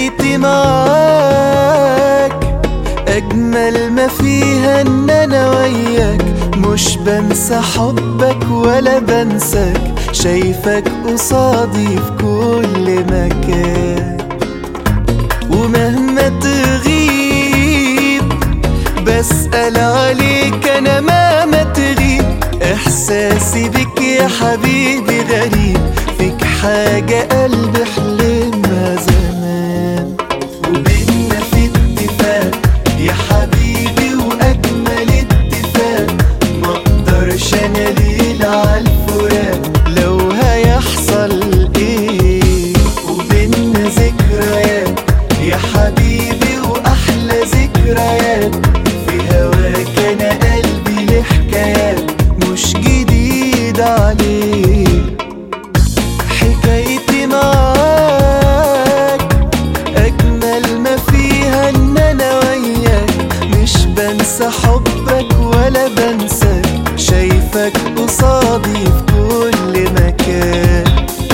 حكايتي معاك أجمل ما فيها إن أنا وياك مش بنسى حبك ولا بنساك شايفك قصادي في كل مكان ومهما تغيب بسأل عليك أنا مهما تغيب إحساسي بك يا حبيبي غريب فيك حاجة قلبي حلمها زمان وبينا في اتفاق يا حبيبي وأجمل اتفاق مقدرش أنا ليلة عالفراق لو هيحصل إيه وبينا ذكريات يا حبيبي وأحلى ذكريات في هواك أنا قلبي له حكايات مش جديد عليك حكايتي معاك أجمل ما فيها إن أنا وياك مش بنسى حبك ولا بنساك شايفك قصادي في كل مكان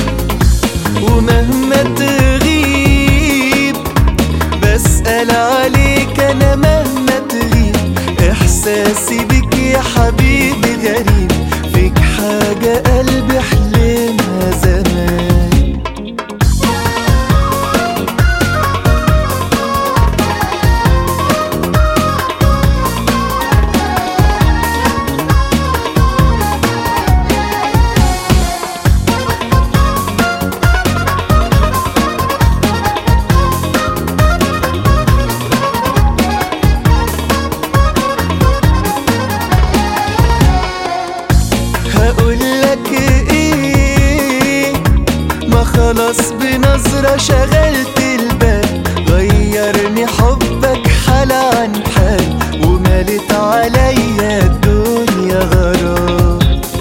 ومهما تغيب بسأل عليك أنا مهما تغيب إحساسي بك يا حبيبي غريب فيك حاجة قلبي حلمها زمان هقولك ايه ما خلاص بنظرة شغلت البال غيرني حبك حال عن حال ومالت عليا الدنيا غرام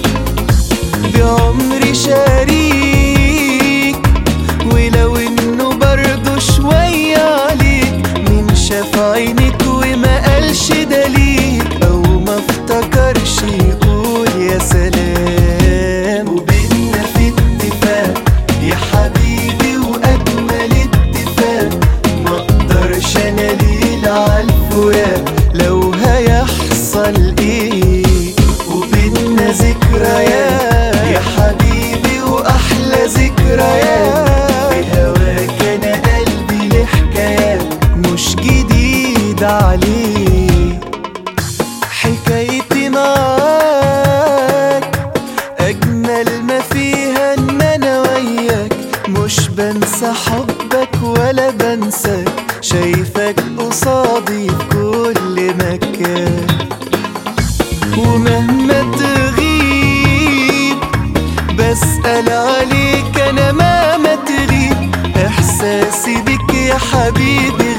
بعمري شريك ولو انه برضه شوية عليك مين شاف عينك وما قالش ده ليك او ما افتكرش يقول يا سلام وبينا في اتفاق يا حبيبي واجمل اتفاق ما اقدرش انا ليلة عالفراق لو هيحصل ايه وبينا ذكريات يا حبيبي واحلى ذكريات في هواك انا قلبي له حكايات مش جديد عليه حكايتي معاك أجمل ما فيها إن أنا وياك مش بنسى حبك ولا بنساك شايفك قصادي في كل مكان ومهما تغيب بسأل عليك أنا مهما تغيب إحساسي بك يا حبيبي